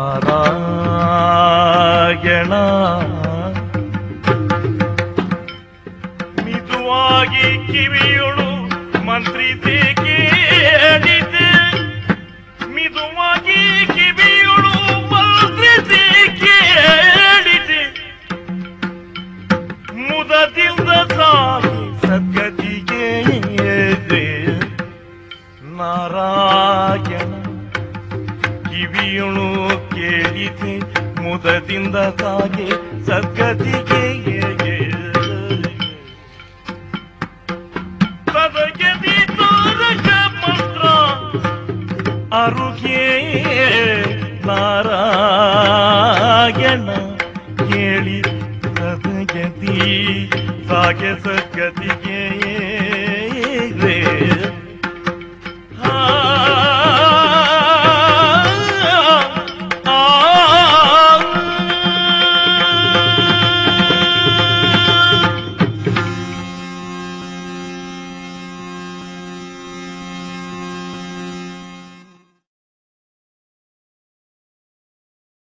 ನಾರಾಯಣ ಮಿದುವಾಗಿ ಕಿವಿಯೊಳು ಮಂತ್ರಿತೆ ಕೇಳಿದೆ ಮಿದುವಾಗಿ ಕಿವಿಯೊಳು ಮಂತ್ರಿತೆ ಕೇಳಿದೆ ಮುದದಿಂದ ಸಾಗಿ ಸದ್ಗತಿಗೆ ನಾರಾಯಣ ಕಿವಿಯೊಳು ಕೇಳಿದೆ ಮುದದಿಂದ ಸಾಗಿ ಸದ್ಗತಿಗೆ ಸದಗತಿ ತಾರಕ ಮಂತ್ರ ಅರುಗೆ ನಾರಾಯಣ ಕೇಳಿ ಸದಗತಿ ಸಾಗೆ